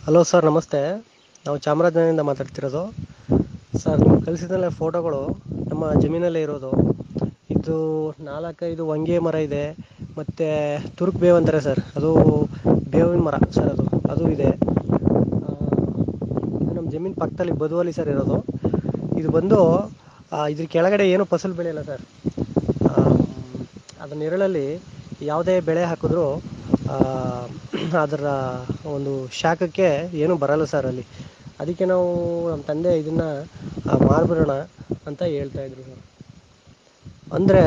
hello sir ನಮಸ್ತೆ ನಾವು ಚಾಮರಾಜನಗರದಿಂದ ಮಾತಾಡ್ತಿರೋದು ಸರ್ ನೀವು ಕಳಿಸಿದ ಫೋಟೋಗಳು ನಮ್ಮ ಜಮೀನಲ್ಲೇ ಇರೋದು ಇದು ನಾಲ್ಕೈದು ಹೊಂಗೆ ಮರ ಇದೆ ಮತ್ತು ತುರುಕ್ ಬೇವು ಅಂತಾರೆ ಸರ್ ಅದು ಬೇವಿನ ಮರ ಸರ್ ಅದು ಅದು ಇದೆ ಆ, ಇದು ನಮ್ಮ ಜಮೀನು ಪಕ್ಕದಲ್ಲಿ ಬದುವಲ್ಲಿ ಸರ್ ಇರೋದು ಇದು ಬಂದು ಆ, ಇದ್ರ ಕೆಳಗಡೆ ಏನು ಫಸಲು ಬೆಳೆಯಲ್ಲ ಸರ್ ಅದರ ನೆರಳಲ್ಲಿ ಯಾವುದೇ ಬೆಳೆ ಹಾಕಿದ್ರೂ ಆ, ಅದರ ಒಂದು ಶಾಖಕ್ಕೆ ಏನು ಬರಲ್ಲ ಸರ್ ಅಲ್ಲಿ ಅದಕ್ಕೆ ನಾವು ನಮ್ಮ ತಂದೆ ಇದನ್ನ ಆ, ಮಾರ್ಬಿಡೋಣ ಅಂತ ಹೇಳ್ತಾ ಇದ್ರು ಸರ್ ಅಂದರೆ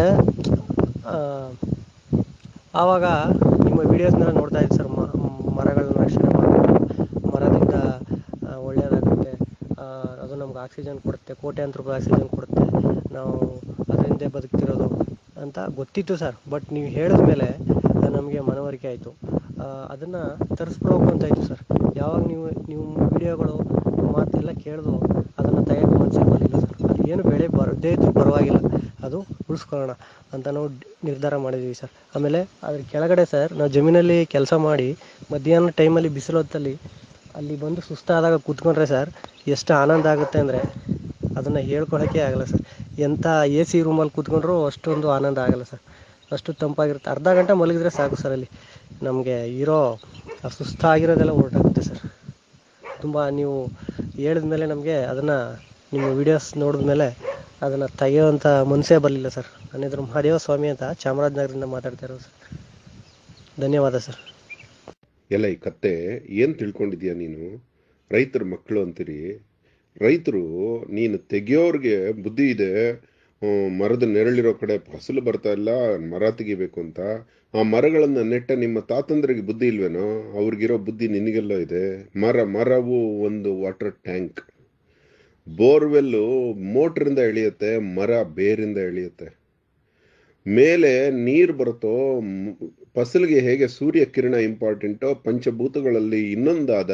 ಆವಾಗ ನಿಮ್ಮ ವಿಡಿಯೋಸ್ನೆಲ್ಲ ನೋಡ್ತಾ ಇದ್ದೆ ಸರ್ ಮರಗಳನ್ನ ರಕ್ಷಣೆ ಮಾಡಬೇಕು ಮರದಿಂದ ಆ, ಒಳ್ಳೆಯದಾಗುತ್ತೆ ಆ, ಅದು ನಮ್ಗೆ ಆಕ್ಸಿಜನ್ ಕೊಡುತ್ತೆ ಕೋಟ್ಯಾಂತರ ರೂಪಾಯಿ ಆಕ್ಸಿಜನ್ ಕೊಡುತ್ತೆ ನಾವು ಅದರಿಂದ ಬದುಕ್ತಿರೋದು ಅಂತ ಗೊತ್ತಿತ್ತು ಸರ್ ಬಟ್ ನೀವು ಹೇಳಿದ ಮೇಲೆ ನಮಗೆ ಮನವರಿಕೆ ಆಯಿತು ಅದನ್ನು ತರಿಸ್ಬಿಡ್ಬೇಕು ಅಂತ ಇತ್ತು ಸರ್ ಯಾವಾಗ ನೀವು ನೀವು ವಿಡಿಯೋಗಳು ಮಾತೆಲ್ಲ ಕೇಳಿದು ಅದನ್ನು ತೆಗೆಯೋಕೆ ಮನಸ್ಸಿಗೆ ಬರಲಿಲ್ಲ ಸರ್ ಅದು ಏನು ಬೆಳೆ ಬರದೇ ಇದ್ರೂ ಪರವಾಗಿಲ್ಲ ಅದು ಉಳಿಸ್ಕೊಳ್ಳೋಣ ಅಂತ ನಾವು ಡ್- ನಿರ್ಧಾರ ಮಾಡಿದ್ವಿ ಸರ್ ಆಮೇಲೆ ಅದ್ರ ಕೆಳಗಡೆ ಸರ್ ನಾವು ಜಮೀನಲ್ಲಿ ಕೆಲಸ ಮಾಡಿ ಮಧ್ಯಾಹ್ನ ಟೈಮಲ್ಲಿ ಬಿಸಿಲು ಹೊತ್ತಲ್ಲಿ ಅಲ್ಲಿ ಬಂದು ಸುಸ್ತಾದಾಗ ಕೂತ್ಕೊಂಡ್ರೆ ಸರ್ ಎಷ್ಟು ಆನಂದ ಆಗುತ್ತೆ ಅಂದರೆ ಅದನ್ನು ಹೇಳ್ಕೊಳಕ್ಕೆ ಆಗಲ್ಲ ಸರ್ ಎಂಥ ಎ ಸಿ ರೂಮಲ್ಲಿ ಕೂತ್ಕೊಂಡ್ರೂ ಅಷ್ಟೊಂದು ಆನಂದ ಆಗಲ್ಲ ಸರ್ ಅಷ್ಟು ತಂಪಾಗಿರುತ್ತೆ ಅರ್ಧ ಗಂಟೆ ಮಲಗಿದ್ರೆ ಸಾಕು ಸರ್ ಅಲ್ಲಿ ನಮಗೆ ಇರೋ ಆ ಸುಸ್ತಾಗಿರೋದೆಲ್ಲ ಹೊರಟಾಗುತ್ತೆ ಸರ್ ತುಂಬ ನೀವು ಹೇಳಿದ ಮೇಲೆ ನಮಗೆ ಅದನ್ನು ನಿಮ್ಮ ವಿಡಿಯೋಸ್ ನೋಡಿದ ಮೇಲೆ ಅದನ್ನು ತೆಗೆಯುವಂಥ ಮನಸ್ಸೇ ಬರಲಿಲ್ಲ ಸರ್ ನನ್ನ ಹೆಸರು ಮಹಾದೇವ ಸ್ವಾಮಿ ಅಂತ ಚಾಮರಾಜನಗರದಿಂದ ಮಾತಾಡ್ತಾ ಇರೋದು ಸರ್ ಧನ್ಯವಾದ ಸರ್ ಎಲ್ಲ ಈ ಕತ್ತೆ ಏನು ತಿಳ್ಕೊಂಡಿದ್ಯಾ ನೀನು ರೈತರ ಮಕ್ಕಳು ಅಂತೀರಿ ರೈತರು ನೀನು ತೆಗಿಯೋರ್ಗೆ ಬುದ್ಧಿ ಇದೆ ಹ್ಮ್, ಮರದ ನೆರಳಿರೋ ಕಡೆ ಫಸಲು ಬರ್ತಾ ಇಲ್ಲ ಮರ ತೆಗಿಬೇಕು ಅಂತ ಆ ಮರಗಳನ್ನ ನೆಟ್ಟ ನಿಮ್ಮ ತಾತಂದ್ರಿಗೆ ಬುದ್ಧಿ ಇಲ್ವೇನೋ ಅವ್ರಿಗಿರೋ ಬುದ್ಧಿ ನಿನಗೆಲ್ಲ ಇದೆ ಮರ ಮರವು ಒಂದು ವಾಟರ್ ಟ್ಯಾಂಕ್ ಬೋರ್ವೆಲ್ಲು ಮೋಟ್ರಿಂದ ಎಳೆಯುತ್ತೆ ಮರ ಬೇರಿಂದ ಎಳೆಯುತ್ತೆ ಮೇಲೆ ನೀರು ಬರುತ್ತೋ ಮ್- ಫಸಲಿಗೆ ಹೇಗೆ ಸೂರ್ಯ ಕಿರಣ ಇಂಪಾರ್ಟೆಂಟೋ ಪಂಚಭೂತಗಳಲ್ಲಿ ಇನ್ನೊಂದಾದ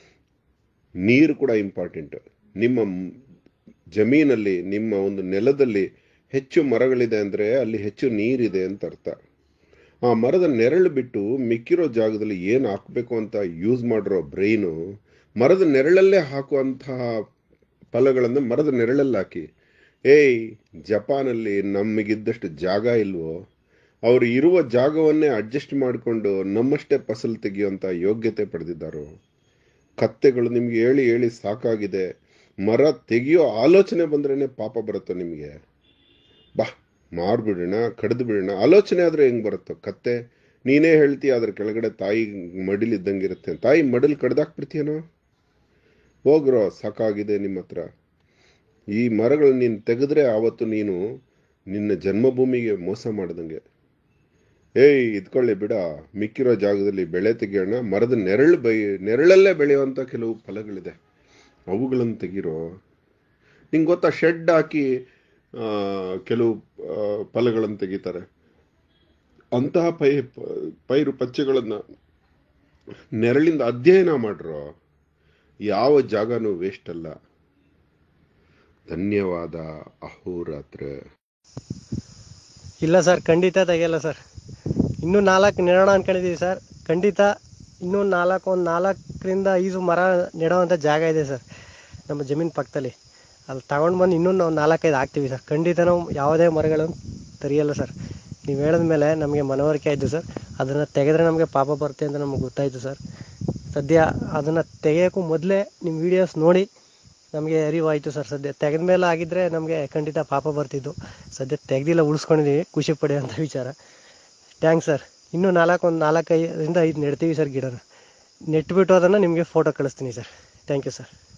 ನೀರು ಕೂಡ ಇಂಪಾರ್ಟೆಂಟ್ ನಿಮ್ಮ ಮ್- ಜಮೀನಲ್ಲಿ ನಿಮ್ಮ ಒಂದು ನೆಲದಲ್ಲಿ ಹೆಚ್ಚು ಮರಗಳಿದೆ ಅಂದರೆ ಅಲ್ಲಿ ಹೆಚ್ಚು ನೀರಿದೆ ಅಂತ ಅರ್ಥ ಆ ಮರದ ನೆರಳು ಬಿಟ್ಟು ಮಿಕ್ಕಿರೋ ಜಾಗದಲ್ಲಿ ಏನು ಹಾಕಬೇಕು ಅಂತ ಯೂಸ್ ಮಾಡಿರೋ ಬ್ರೈನು ಮರದ ನೆರಳಲ್ಲೇ ಹಾಕುವಂತಹ ಫಲಗಳನ್ನು ಮರದ ನೆರಳಲ್ಲಿ ಹಾಕಿ ಏಯ್ ಜಪಾನಲ್ಲಿ ನಮಗಿದ್ದಷ್ಟು ಜಾಗ ಇಲ್ವೋ ಅವರು ಇರುವ ಜಾಗವನ್ನೇ ಅಡ್ಜಸ್ಟ್ ಮಾಡಿಕೊಂಡು ನಮ್ಮಷ್ಟೇ ಫಸಲು ತೆಗೆಯುವಂಥ ಯೋಗ್ಯತೆ ಪಡೆದಿದ್ದಾರೋ ಕತ್ತೆಗಳು ನಿಮ್ಗೆ ಹೇಳಿ ಹೇಳಿ ಸಾಕಾಗಿದೆ ಮರ ತೆಗೆಯೋ ಆಲೋಚನೆ ಬಂದ್ರೇನೆ ಪಾಪ ಬರುತ್ತೋ ನಿಮಗೆ ಬಾ ಮಾರ್ಬಿಡೋಣ ಕಡ್ದು ಬಿಡೋಣ ಆಲೋಚನೆ ಆದ್ರೆ ಹೆಂಗ್ ಬರುತ್ತೋ ಕತ್ತೆ ನೀನೇ ಹೇಳ್ತೀಯ ಅದ್ರ ಕೆಳಗಡೆ ತಾಯಿ ಮಡಿಲಿದ್ದಂಗಿರುತ್ತೆ ತಾಯಿ ಮಡಿಲ್ ಕಡ್ದಾಕ್ಬಿಡ್ತೀಯನೋ ಹೋಗ್ರೋ ಸಾಕಾಗಿದೆ ನಿಮ್ಮ ಹತ್ರ ಈ ಮರಗಳು ನೀನು ತೆಗೆದ್ರೆ ಆವತ್ತು ನೀನು ನಿನ್ನ ಜನ್ಮಭೂಮಿಗೆ ಮೋಸ ಮಾಡ್ದಂಗೆ ಏಯ್ ಇದ್ಕೊಳ್ಳಿ ಬಿಡ ಮಿಕ್ಕಿರೋ ಜಾಗದಲ್ಲಿ ಬೆಳೆ ತೆಗಿಯೋಣ ಮರದ ನೆರಳು ಬೈ ನೆರಳಲ್ಲೇ ಬೆಳೆಯುವಂಥ ಕೆಲವು ಫಲಗಳಿದೆ ಅವುಗಳನ್ನು ತೆಗಿರೋ ನಿಂಗೆ ಗೊತ್ತಾ ಶೆಡ್ ಹಾಕಿ ಆ, ಕೆಲವು ಆ, ಫಲಗಳನ್ನು ತೆಗಿತಾರೆ ಅಂತಹ ಪೈ ಪೈರು ಪಚ್ಚೆಗಳನ್ನು ನೆರಳಿಂದ ಅಧ್ಯಯನ ಮಾಡ್ರೋ ಯಾವ ಜಾಗನೂ ವೇಸ್ಟ್ ಅಲ್ಲ ಧನ್ಯವಾದ ಅಹೋರಾತ್ರ ಇಲ್ಲ ಸರ್ ಖಂಡಿತ ತೆಗಿಯಲ್ಲ ಸರ್ ಇನ್ನೂ ನಾಲ್ಕು ನೆಡೋಣ ಅನ್ಕೊಂಡಿದ್ದೀವಿ ಸರ್ ಖಂಡಿತ ಇನ್ನೂ ನಾಲ್ಕು ಒಂದು ನಾಲ್ಕರಿಂದ ಐದು ಮರ ನೆಡೋವಂಥ ಜಾಗ ಇದೆ ಸರ್ ನಮ್ಮ ಜಮೀನು ಪಕ್ಕದಲ್ಲಿ ಅಲ್ಲಿ ತಗೊಂಡು ಬಂದು ಇನ್ನೂ ನಾವು ನಾಲ್ಕೈದು ಹಾಕ್ತೀವಿ ಸರ್ ಖಂಡಿತ ನಾವು ಯಾವುದೇ ಮರಗಳನ್ನು ತೆರೆಯಲ್ಲ ಸರ್ ನೀವು ಹೇಳಿದ ಮೇಲೆ ನಮಗೆ ಮನವರಿಕೆ ಆಯಿತು ಸರ್ ಅದನ್ನು ತೆಗೆದ್ರೆ ನಮಗೆ ಪಾಪ ಬರುತ್ತೆ ಅಂತ ನಮಗೆ ಗೊತ್ತಾಯಿತು ಸರ್ ಸದ್ಯ ಅದನ್ನು ತೆಗೆಯೋಕ್ಕೂ ಮೊದಲೇ ನಿಮ್ಮ ವೀಡಿಯೋಸ್ ನೋಡಿ ನಮಗೆ ಅರಿವಾಯಿತು ಸರ್ ಸದ್ಯ ತೆಗೆದ ಮೇಲೆ ಆಗಿದ್ದರೆ ನಮಗೆ ಖಂಡಿತ ಪಾಪ ಬರ್ತಿದ್ದು ಸದ್ಯ ತೆಗ್ದಿಲ್ಲ ಉಳಿಸ್ಕೊಂಡಿದ್ದೀವಿ ಖುಷಿ ಪಡೆಯುವಂಥ ವಿಚಾರ ಥ್ಯಾಂಕ್ಸ್ ಸರ್ ಇನ್ನೂ ನಾಲ್ಕು ಒಂದು ನಾಲ್ಕೈದರಿಂದ ಐದು ನೆಡ್ತೀವಿ ಸರ್ ಗಿಡನ ನೆಟ್ಬಿಟ್ಟು ಅದನ್ನು ನಿಮಗೆ ಫೋಟೋ ಕಳಿಸ್ತೀನಿ ಸರ್ ಥ್ಯಾಂಕ್ ಯು ಸರ್